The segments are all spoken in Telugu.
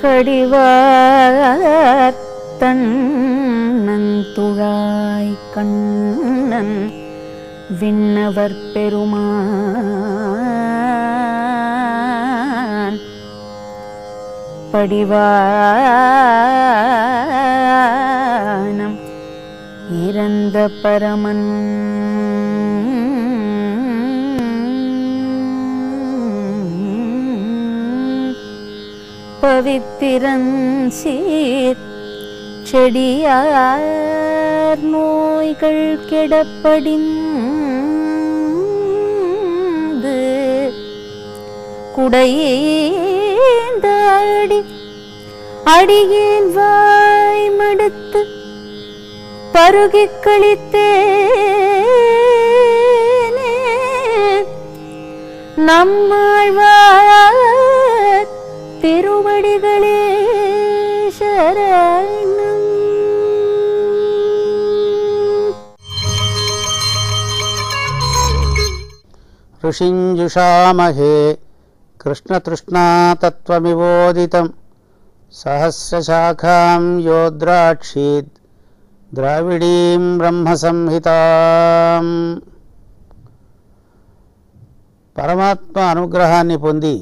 கடிவார் தன்னந்துழாய் கண்ணன் விண்ணவர் பெருமான் படிவானம் இறந்த பரமன் பவித்திரன் சீர் செடியார் நோய்கள் கெடப்படிந்து குடையேந்தாடி அடியேன் வாய் மடுத்து பருகிக் கழித்தேனே நம்மாழ்வார் திருவடிகளே சரணம் ऋषिञ्जुषामहे कृष्णतृष्णातत्त्वमिवोदितं सहस्रशाखां योद्राक्षीद् द्राविडीं బ్రహ్మసంహితాం పరమాత్మ అనుగ్రహాన్ని పొంది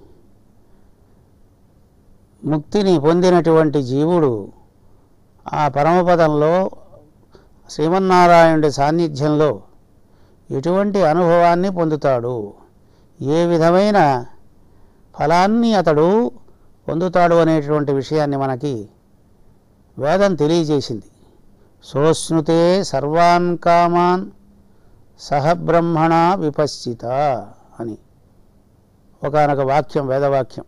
ముక్తిని పొందినటువంటి జీవుడు ఆ పరమపదంలో శ్రీమన్నారాయణుడి సాన్నిధ్యంలో ఎటువంటి అనుభవాన్ని పొందుతాడు ఏ విధమైన ఫలాన్ని అతడు పొందుతాడు అనేటువంటి విషయాన్ని మనకి వేదం తెలియజేసింది సోస్నుతే సర్వాన్ కామాన్ సహబ్రహ్మణ విపశ్చిత అని ఒకనొక వాక్యం వేదవాక్యం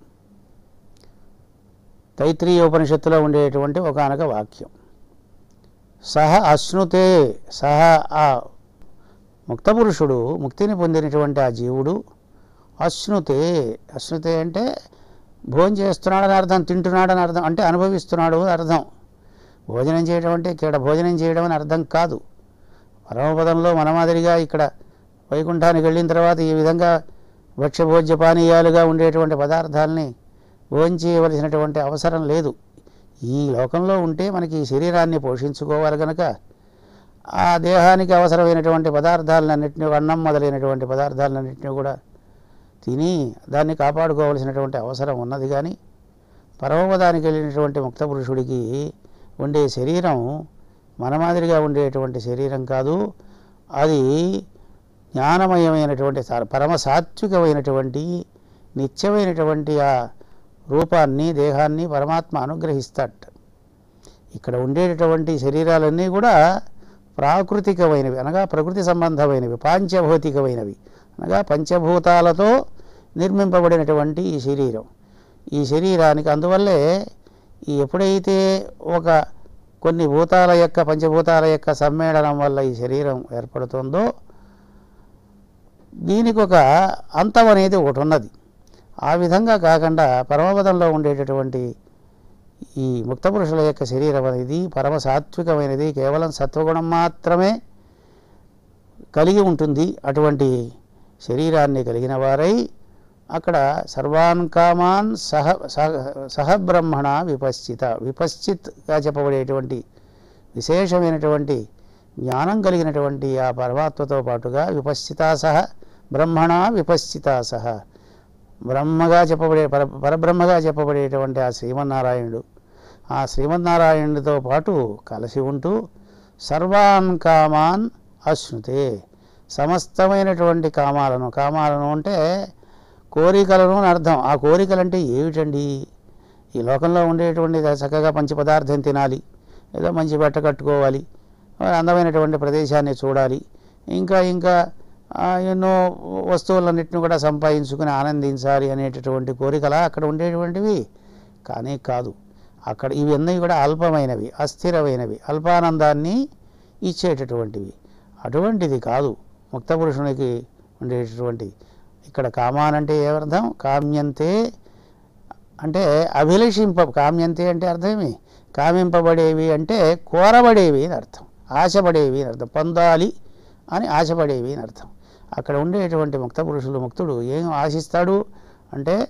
తైత్రీయ ఉపనిషత్తులో ఉండేటువంటి ఒకనొక వాక్యం సహ అశ్నుతే సహ ఆ ముక్తపురుషుడు ముక్తిని పొందినటువంటి ఆ జీవుడు అశ్నుతే అశ్నుతే అంటే భోజనం చేస్తున్నాడని అర్థం తింటున్నాడని అర్థం అంటే అనుభవిస్తున్నాడు అని అర్థం భోజనం చేయడం అంటే ఇక్కడ భోజనం చేయడం అని అర్థం కాదు పరమపదంలో మన మాదిరిగా ఇక్కడ వైకుంఠానికి వెళ్ళిన తర్వాత ఈ విధంగా భక్ష్యభోజ్య పానీయాలుగా ఉండేటువంటి పదార్థాలని భోజనం చేయవలసినటువంటి అవసరం లేదు ఈ లోకంలో ఉంటే మనకి ఈ శరీరాన్ని పోషించుకోవాలి కనుక ఆ దేహానికి అవసరమైనటువంటి పదార్థాలన్నింటినీ అన్నం మొదలైనటువంటి పదార్థాలన్నింటినీ కూడా తిని దాన్ని కాపాడుకోవలసినటువంటి అవసరం ఉన్నది కానీ పరమపదానికి వెళ్ళినటువంటి ముక్త పురుషుడికి ఉండే శరీరం మన మాదిరిగా ఉండేటువంటి శరీరం కాదు అది జ్ఞానమయమైనటువంటి సా- పరమ సాత్వికమైనటువంటి నిత్యమైనటువంటి ఆ రూపాన్ని దేహాన్ని పరమాత్మ అనుగ్రహిస్తాడు ఇక్కడ ఉండేటటువంటి శరీరాలన్నీ కూడా ప్రాకృతికమైనవి అనగా ప్రకృతి సంబంధమైనవి పాంచభౌతికమైనవి అనగా పంచభూతాలతో నిర్మింపబడినటువంటి ఈ శరీరం ఈ శరీరానికి అందువల్లే ఈ ఎప్పుడైతే ఒక కొన్ని భూతాల యొక్క పంచభూతాల యొక్క సమ్మేళనం వల్ల ఈ శరీరం ఏర్పడుతుందో దీనికి ఒక అంతం అనేది ఒకటి ఉన్నది ఆ విధంగా కాకుండా పరమపదంలో ఉండేటటువంటి ఈ ముక్త పురుషుల యొక్క శరీరం అనేది పరమ సాత్వికమైనది కేవలం సత్వగుణం మాత్రమే కలిగి ఉంటుంది అటువంటి శరీరాన్ని కలిగిన వారై అక్కడ సర్వాన్ కామాన్ సహ సహ- సహబ్రహ్మణ విపశ్చిత విపశ్చిత్గా చెప్పబడేటువంటి విశేషమైనటువంటి జ్ఞానం కలిగినటువంటి ఆ పరమాత్మతో పాటుగా విపశ్చితా సహ బ్రహ్మణ విపశ్చితా సహ బ్రహ్మగా చెప్పబడే పర పరబ్రహ్మగా చెప్పబడేటువంటి ఆ శ్రీమన్నారాయణుడు ఆ శ్రీమన్నారాయణుడితో పాటు కలిసి ఉంటూ సర్వాన్ కామాన్ అశ్నుతే సమస్తమైనటువంటి కామాలను కామాలను అంటే కోరికలను అని అర్థం ఆ కోరికలు అంటే ఏమిటండి ఈ లోకంలో ఉండేటువంటి చక్కగా మంచి పదార్థం తినాలి ఏదో మంచి బట్ట కట్టుకోవాలి అందమైనటువంటి ప్రదేశాన్ని చూడాలి ఇంకా ఇంకా ఆ, ఎన్నో వస్తువులన్నింటిని కూడా సంపాదించుకుని ఆనందించాలి అనేటటువంటి కోరికలా అక్కడ ఉండేటువంటివి కానీ కాదు అక్కడ ఇవన్నీ కూడా అల్పమైనవి అస్థిరమైనవి అల్పానందాన్ని ఇచ్చేటటువంటివి అటువంటిది కాదు ముక్త పురుషునికి ఉండేటటువంటి ఇక్కడ కామానంటే ఏమర్థం కామ్యంతే అంటే అభిలషింప కామ్యంతే అంటే అర్థమేమి కామింపబడేవి అంటే కోరబడేవి అని అర్థం ఆశపడేవి అని అర్థం పొందాలి అని ఆశపడేవి అని అర్థం అక్కడ ఉండేటువంటి ముక్త పురుషులు ముక్తుడు ఏం ఆశిస్తాడు అంటే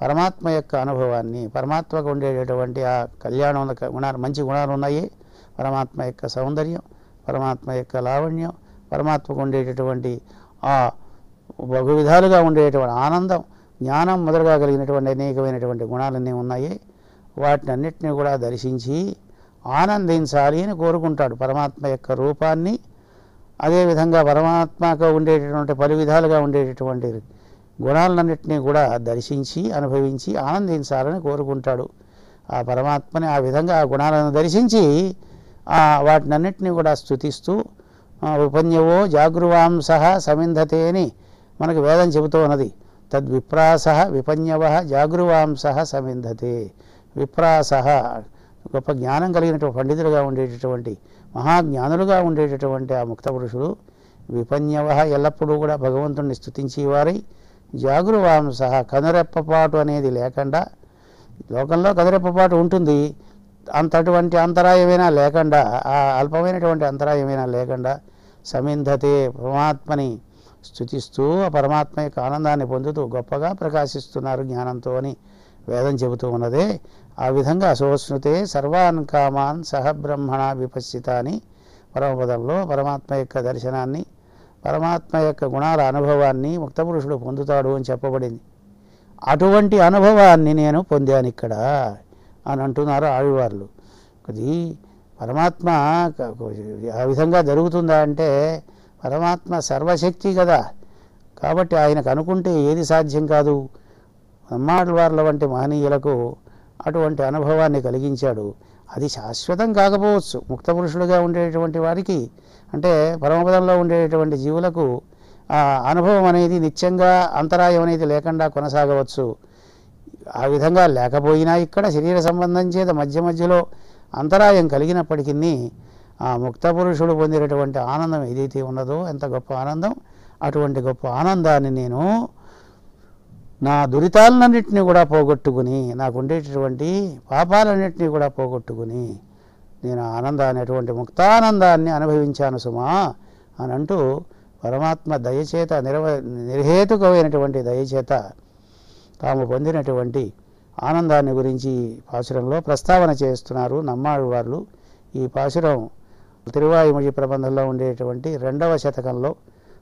పరమాత్మ యొక్క అనుభవాన్ని పరమాత్మకు ఉండేటటువంటి ఆ కళ్యాణం గుణాలు మంచి గుణాలు ఉన్నాయి పరమాత్మ యొక్క సౌందర్యం పరమాత్మ యొక్క లావణ్యం పరమాత్మకు ఉండేటటువంటి ఆ బహు విధాలుగా ఉండేటువంటి ఆనందం జ్ఞానం మొదలుగా కలిగినటువంటి అనేకమైనటువంటి గుణాలన్నీ ఉన్నాయి వాటిని అన్నిటినీ కూడా దర్శించి ఆనందించాలి అని కోరుకుంటాడు పరమాత్మ యొక్క రూపాన్ని అదేవిధంగా పరమాత్మకు ఉండేటటువంటి పలు విధాలుగా ఉండేటటువంటి గుణాలన్నింటినీ కూడా దర్శించి అనుభవించి ఆనందించాలని కోరుకుంటాడు ఆ పరమాత్మని ఆ విధంగా ఆ గుణాలను దర్శించి ఆ వాటినన్నిటినీ కూడా స్థుతిస్తూ ఆ, ఉపన్యవో జాగృవాంస సమింధతే అని మనకు వేదం చెబుతూ ఉన్నది తద్విప్రాస విపన్యవ జాగృవాంస సమింధతే విప్రాస గొప్ప జ్ఞానం కలిగినటువంటి పండితులుగా ఉండేటటువంటి మహాజ్ఞానులుగా ఉండేటటువంటి ఆ ముక్త పురుషుడు విపన్యవ ఎల్లప్పుడూ కూడా భగవంతుణ్ణి స్థుతించేవారై జాగృవాంస కనురెప్పపాటు అనేది లేకుండా లోకంలో కనురెప్పపాటు ఉంటుంది అంతటువంటి అంతరాయమైనా లేకుండా ఆ అల్పమైనటువంటి అంతరాయమైనా లేకుండా సమింధతే పరమాత్మని స్థుతిస్తూ ఆ పరమాత్మ యొక్క ఆనందాన్ని పొందుతూ గొప్పగా ప్రకాశిస్తున్నారు జ్ఞానంతో అని వేదం చెబుతూ ఉన్నదే ఆ విధంగా సోస్నుతే సర్వాన్ కామాన్ సహ బ్రహ్మణ విపశ్చిత అని పరమపదంలో పరమాత్మ యొక్క దర్శనాన్ని పరమాత్మ యొక్క గుణాల అనుభవాన్ని ముక్తపురుషుడు పొందుతాడు అని చెప్పబడింది అటువంటి అనుభవాన్ని నేను పొందాను ఇక్కడ అని అంటున్నారు ఆవివార్లు అది పరమాత్మ క- ఆ విధంగా జరుగుతుందా అంటే పరమాత్మ సర్వశక్తి కదా కాబట్టి ఆయనకు అనుకుంటే ఏది సాధ్యం కాదు అమ్మాళ్ళవార్ల వంటి మహనీయులకు అటువంటి అనుభవాన్ని కలిగించాడు అది శాశ్వతం కాకపోవచ్చు ముక్త పురుషులుగా ఉండేటువంటి వారికి అంటే పరమపదంలో ఉండేటువంటి జీవులకు ఆ అనుభవం అనేది నిత్యంగా అంతరాయం అనేది లేకుండా కొనసాగవచ్చు ఆ విధంగా లేకపోయినా ఇక్కడ శరీర సంబంధం చేత మధ్య మధ్యలో అంతరాయం కలిగినప్పటికీ ఆ ముక్త పురుషుడు పొందినటువంటి ఆనందం ఏదైతే ఉన్నదో ఎంత గొప్ప ఆనందం అటువంటి గొప్ప ఆనందాన్ని నేను నా దురితాలన్నింటినీ కూడా పోగొట్టుకుని నాకు ఉండేటటువంటి పాపాలన్నింటినీ కూడా పోగొట్టుకుని నేను ఆనందాన్ని అటువంటి ముక్తానందాన్ని అనుభవించాను సుమా అని అంటూ పరమాత్మ దయచేత నిర్వ నిర్హేతుకమైనటువంటి దయచేత తాము పొందినటువంటి ఆనందాన్ని గురించి పాసురంలో ప్రస్తావన చేస్తున్నారు నమ్మాడు వాళ్ళు ఈ పాసురం తిరువాయుమొഴി ప్రబంధంలో ఉండేటువంటి రెండవ శతకంలో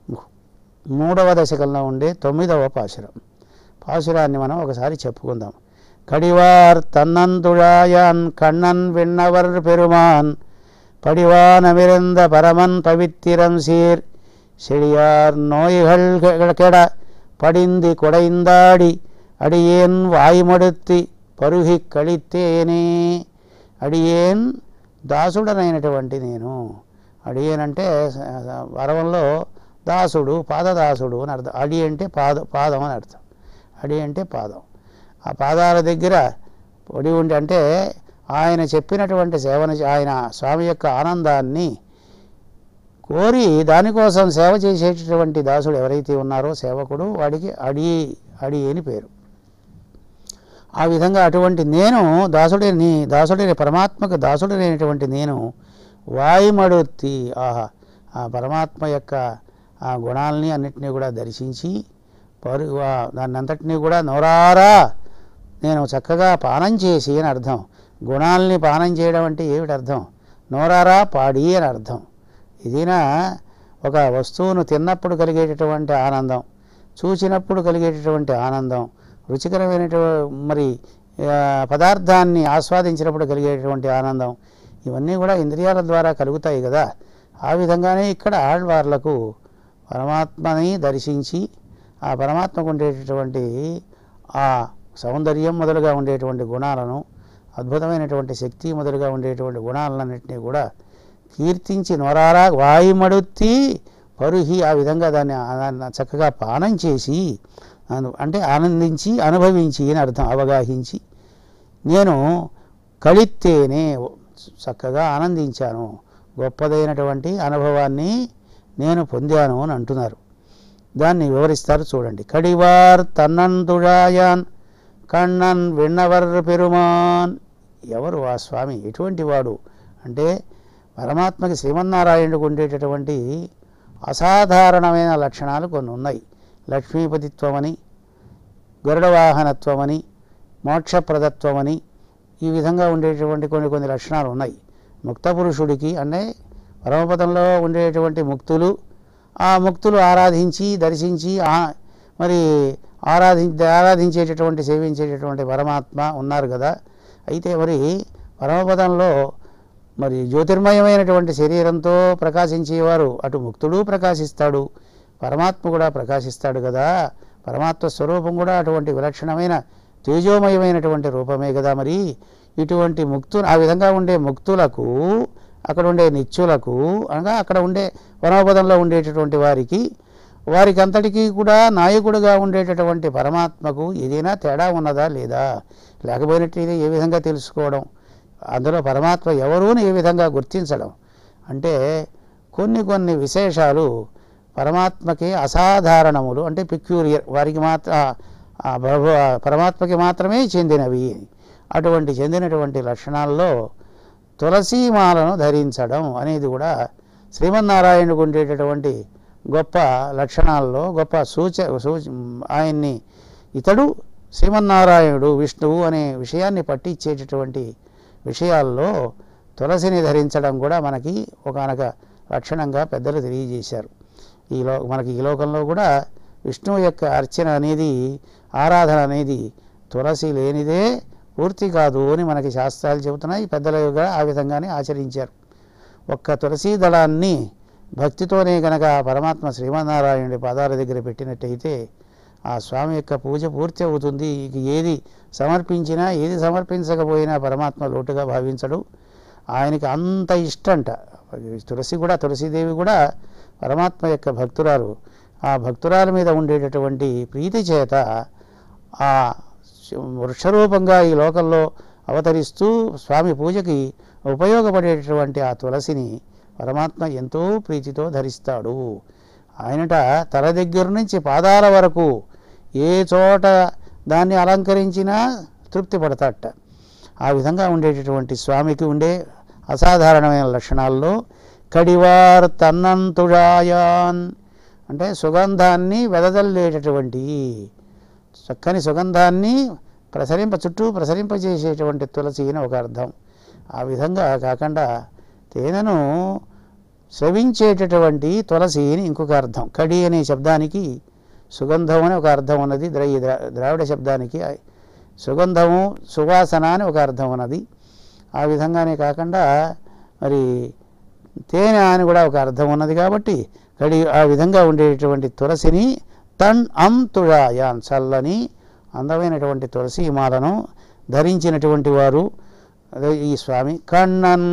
మూడవ దశకంలో ఉండే తొమ్మిదవ పాసురం పాసురాన్ని మనం ఒకసారి చెప్పుకుందాం కడివార్ తన్నంతుడాయాన్ కண்ணన్ విన్నవర్ పెరుమాన్ படிவானமிருந்த பரமன் பவித்திரம் சீர் செடியார் நோய்கள் கெ- கெட படிந்து குடைந்தாடி அடியேன் வாய்மடுத்தி పరుహి కళితేనే అడియేన్ దాసుడనైనటువంటి నేను అడియేన్ అంటే స- వరవంలో దాసుడు పాదదాసుడు అని అర్థం అడి అంటే పాద పాదం అని అర్థం అడి అంటే పాదం ఆ పాదాల దగ్గర పొడి ఉండి అంటే ఆయన చెప్పినటువంటి సేవన చే- ఆయన స్వామి యొక్క ఆనందాన్ని కోరి దానికోసం సేవ చేసేటటువంటి దాసుడు ఎవరైతే ఉన్నారో సేవకుడు వాడికి అడి అడి అని పేరు ఆ విధంగా అటువంటి నేను దాసుడిని దాసుడిని పరమాత్మకు దాసుడినటువంటి నేను వాయుమడుత్తి ఆహా ఆ పరమాత్మ యొక్క ఆ గుణాలని అన్నిటినీ కూడా దర్శించి పరు ఆ దాన్ని అంతటినీ కూడా నోరారా నేను చక్కగా పానం చేసి అని అర్థం గుణాలని పానం చేయడం అంటే ఏమిటి అర్థం నోరారా పాడి అని అర్థం ఇదినా ఒక వస్తువును తిన్నప్పుడు కలిగేటటువంటి ఆనందం చూసినప్పుడు కలిగేటటువంటి ఆనందం రుచికరమైనటువంటి మరి ఆ, పదార్థాన్ని ఆస్వాదించినప్పుడు కలిగేటటువంటి ఆనందం ఇవన్నీ కూడా ఇంద్రియాల ద్వారా కలుగుతాయి కదా ఆ విధంగానే ఇక్కడ ఆళ్వార్లకు పరమాత్మని దర్శించి ఆ పరమాత్మకు ఉండేటటువంటి ఆ సౌందర్యం మొదలుగా ఉండేటువంటి గుణాలను అద్భుతమైనటువంటి శక్తి మొదలుగా ఉండేటువంటి గుణాలన్నింటినీ కూడా కీర్తించి నొరారా వాయుమడుత్తి పరుహి ఆ విధంగా దాన్ని ఆ- చక్కగా పానం చేసి అను- అంటే ఆనందించి అనుభవించి అని అర్థం అవగాహించి నేను కళిత్తేనే చక్కగా ఆనందించాను గొప్పదైనటువంటి అనుభవాన్ని నేను పొందాను అని అంటున్నారు దాన్ని వివరిస్తారు చూడండి కడివార్ తన్నంతుడాయాన్ కണ്ണన్ విన్నవర్ పెరుమాన్ ఎవరు ఆ స్వామి ఎటువంటి వాడు అంటే పరమాత్మకి శ్రీమన్నారాయణుడికి ఉండేటటువంటి అసాధారణమైన లక్షణాలు కొన్ని ఉన్నాయి లక్ష్మీపతిత్వమని గరుడ వాహనత్వమని మోక్షప్రదత్వం అని ఈ విధంగా ఉండేటువంటి కొన్ని కొన్ని లక్షణాలు ఉన్నాయి ముక్త పురుషుడికి అంటే పరమపదంలో ఉండేటువంటి ముక్తులు ఆ ముక్తులు ఆరాధించి దర్శించి ఆ- మరి ఆరాధి ఆరాధించేటటువంటి సేవించేటటువంటి పరమాత్మ ఉన్నారు కదా అయితే మరి పరమపదంలో మరి జ్యోతిర్మయమైనటువంటి శరీరంతో ప్రకాశించేవారు అటు ముక్తుడు ప్రకాశిస్తాడు పరమాత్మ కూడా ప్రకాశిస్తాడు కదా పరమాత్మ స్వరూపం కూడా అటువంటి విలక్షణమైన తేజోమయమైనటువంటి రూపమే కదా మరి ఇటువంటి ముక్తు ఆ విధంగా ఉండే ముక్తులకు అక్కడ ఉండే నిత్యులకు అనగా అక్కడ ఉండే పరమపదంలో ఉండేటటువంటి వారికి వారికి అంతటికీ కూడా నాయకుడిగా ఉండేటటువంటి పరమాత్మకు ఏదైనా తేడా ఉన్నదా లేదా లేకపోయినట్లయితే ఏ విధంగా తెలుసుకోవడం అందులో పరమాత్మ ఎవరూని ఏ విధంగా గుర్తించడం అంటే కొన్ని కొన్ని విశేషాలు పరమాత్మకి అసాధారణములు అంటే పిక్యూరియర్ వారికి మాత్ర ఆ ప్రభు పరమాత్మకి మాత్రమే చెందినవి అటువంటి చెందినటువంటి లక్షణాల్లో తులసీమాలను ధరించడం అనేది కూడా శ్రీమన్నారాయణుకు ఉండేటటువంటి గొప్ప లక్షణాల్లో గొప్ప సూచ సూచ ఆయన్ని ఇతడు శ్రీమన్నారాయణుడు విష్ణువు అనే విషయాన్ని పట్టించేటటువంటి విషయాల్లో తులసిని ధరించడం కూడా మనకి ఒకనొక లక్షణంగా పెద్దలు తెలియజేశారు ఈ లో మనకి ఈ లోకంలో కూడా విష్ణువు యొక్క అర్చన అనేది ఆరాధన అనేది తులసి లేనిదే పూర్తి కాదు అని మనకి శాస్త్రాలు చెబుతున్నాయి పెద్దలు కూడా ఆ విధంగానే ఆచరించారు ఒక్క తులసీ దళాన్ని భక్తితోనే గనక పరమాత్మ శ్రీమన్నారాయణుడి పాదాల దగ్గర పెట్టినట్టయితే ఆ స్వామి యొక్క పూజ పూర్తి అవుతుంది ఇక ఏది సమర్పించినా ఏది సమర్పించకపోయినా పరమాత్మ లోటుగా భావించడు ఆయనకి అంత ఇష్టంట తులసి కూడా తులసీదేవి కూడా పరమాత్మ యొక్క భక్తురాలు ఆ భక్తురాల మీద ఉండేటటువంటి ప్రీతి చేత ఆ వృక్షరూపంగా ఈ లోకంలో అవతరిస్తూ స్వామి పూజకి ఉపయోగపడేటటువంటి ఆ తులసిని పరమాత్మ ఎంతో ప్రీతితో ధరిస్తాడు ఆయనట తల దగ్గర నుంచి పాదాల వరకు ఏ చోట దాన్ని అలంకరించినా తృప్తి పడతాడట ఆ విధంగా ఉండేటటువంటి స్వామికి ఉండే అసాధారణమైన లక్షణాల్లో కడివార్ తన్నంతుడాయాన్ అంటే సుగంధాన్ని వెదజల్లేటటువంటి చక్కని సుగంధాన్ని ప్రసరింప చుట్టూ ప్రసరింపజేసేటువంటి తులసి అని ఒక అర్థం ఆ విధంగా కాకుండా తేనెను స్రవించేటటువంటి తులసి అని ఇంకొక అర్థం కడి అనే శబ్దానికి సుగంధం అని ఒక అర్థం ఉన్నది ద్రై ద్రా- ద్రావిడ శబ్దానికి సుగంధము సువాసన అని ఒక అర్థం ఉన్నది ఆ విధంగానే కాకుండా మరి తేనె అని కూడా ఒక అర్థం ఉన్నది కాబట్టి కడి ఆ విధంగా ఉండేటువంటి తులసిని తన్ అం తుళాయాన్ చల్లని అందమైనటువంటి తులసి మాలను ధరించినటువంటి వారు అదే ఈ స్వామి కണ്ണన్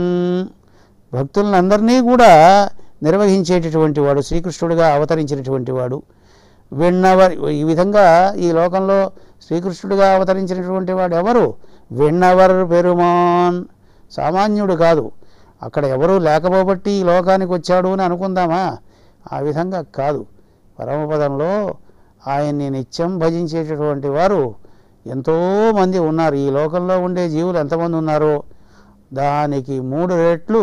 భక్తులందరినీ కూడా నిర్వహించేటటువంటి వాడు శ్రీకృష్ణుడిగా అవతరించినటువంటి వాడు విన్నవర్ ఈ విధంగా ఈ లోకంలో శ్రీకృష్ణుడిగా అవతరించినటువంటి వాడు ఎవరు విన్నవర్ పెరుమాన్ సామాన్యుడు కాదు అక్కడ ఎవరూ లేకపోబట్టి ఈ లోకానికి వచ్చాడు అని అనుకుందామా ఆ విధంగా కాదు పరమపదంలో ఆయన్ని నిత్యం భజించేటటువంటి వారు ఎంతోమంది ఉన్నారు ఈ లోకంలో ఉండే జీవులు ఎంతమంది ఉన్నారో దానికి మూడు రెట్లు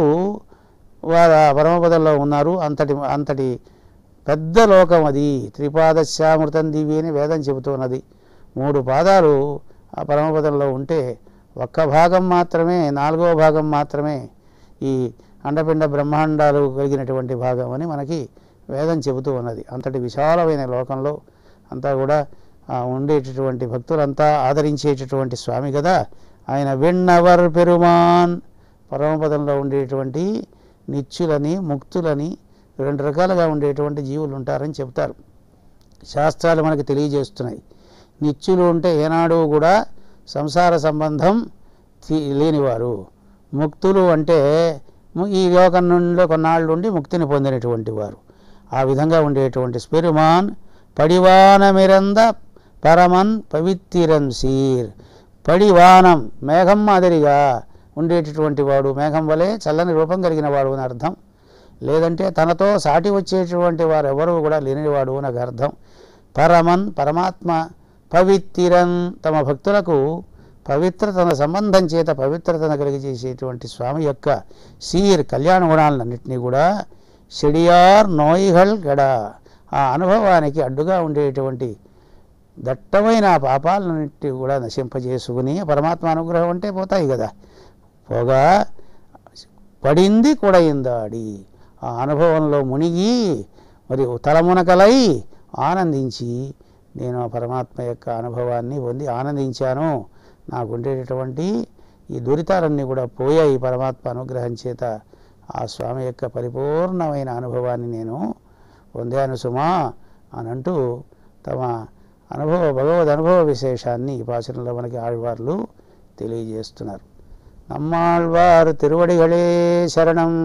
వారు ఆ పరమపదంలో ఉన్నారు అంతటి అంతటి పెద్ద లోకం అది త్రిపాదశ్యామృతం దివి అని వేదం చెబుతున్నది మూడు పాదాలు ఆ పరమపదంలో ఉంటే ఒక్క భాగం మాత్రమే నాలుగవ భాగం మాత్రమే ఈ అండపిండ బ్రహ్మాండాలు కలిగినటువంటి భాగం అని మనకి వేదం చెబుతూ ఉన్నది అంతటి విశాలమైన లోకంలో అంతా కూడా ఆ ఉండేటటువంటి భక్తులంతా ఆదరించేటటువంటి స్వామి కదా ఆయన విన్నవర్ పెరుమాన్ పరమపదంలో ఉండేటువంటి నిత్యులని ముక్తులని రెండు రకాలుగా ఉండేటువంటి జీవులు ఉంటారని చెప్తారు శాస్త్రాలు మనకు తెలియజేస్తున్నాయి నిత్యులు ఉంటే ఏనాడు కూడా సంసార సంబంధం తీ- లేనివారు ముక్తులు అంటే ము- ఈ లోకం నుండి కొన్నాళ్ళు ఉండి ముక్తిని పొందినటువంటి వారు ఆ విధంగా ఉండేటువంటి స్పెరుమాన్ పడివానమిరంద పరమన్ పవిత్తిరన్ సీర్ పడివానం మేఘం మాదిరిగా ఉండేటటువంటి వాడు మేఘం వలె చల్లని రూపం కలిగిన వాడు అని అర్థం లేదంటే తనతో సాటి వచ్చేటువంటి వారు ఎవరు కూడా లేనివాడు అని ఒక అర్థం పరమన్ పరమాత్మ పవిత్తిరన్ తమ భక్తులకు పవిత్రతన సంబంధం చేత పవిత్రతను కలిగజేసేటువంటి స్వామి యొక్క సీర్ కళ్యాణ గుణాలన్నింటినీ కూడా షెడియార్ నోయిహల్ గడ ఆ అనుభవానికి అడ్డుగా ఉండేటువంటి దట్టమైన ఆ పాపాలన్నిటి కూడా నశింపజేసుకుని పరమాత్మ అనుగ్రహం అంటే పోతాయి కదా పోగా పడింది కుడయిందాడి ఆ అనుభవంలో మునిగి మరి తలమునకలై ఆనందించి నేను ఆ పరమాత్మ యొక్క అనుభవాన్ని పొంది ఆనందించాను నాకు ఉండేటటువంటి ఈ దురితాలన్నీ కూడా పోయాయి పరమాత్మ అనుగ్రహం చేత ఆ స్వామి యొక్క పరిపూర్ణమైన అనుభవాన్ని నేను పొందాను సుమా అని అంటూ తమ అనుభవ భగవద్ అనుభవ విశేషాన్ని ఈ పాచనలో మనకి ఆళ్వార్లు తెలియజేస్తున్నారు நம்மாழ்வார் திருவடிகளே சரணம்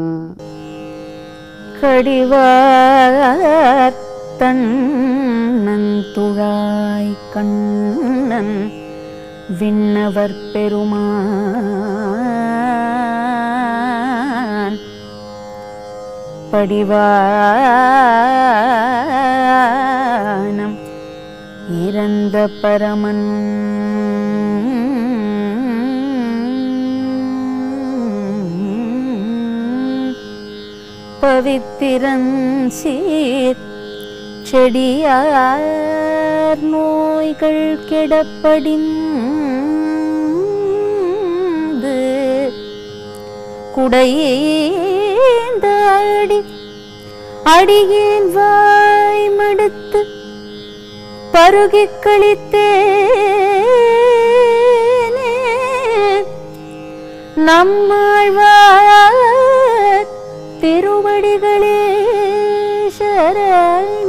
கடிவார் தன்னந்துழாய் கண்ணன் விண்ணவர் பெருமான் படிவானம் இறந்த பரமன் பவித்திரன் சீர் செடியார் நோய்கள் கெடப்படிந்து குடையேந்தாடி அடியேன் வாய் மடுத்து பருகிக் கழித்தேனே நம்மாழ்வார் திருவடிகளே சரணம்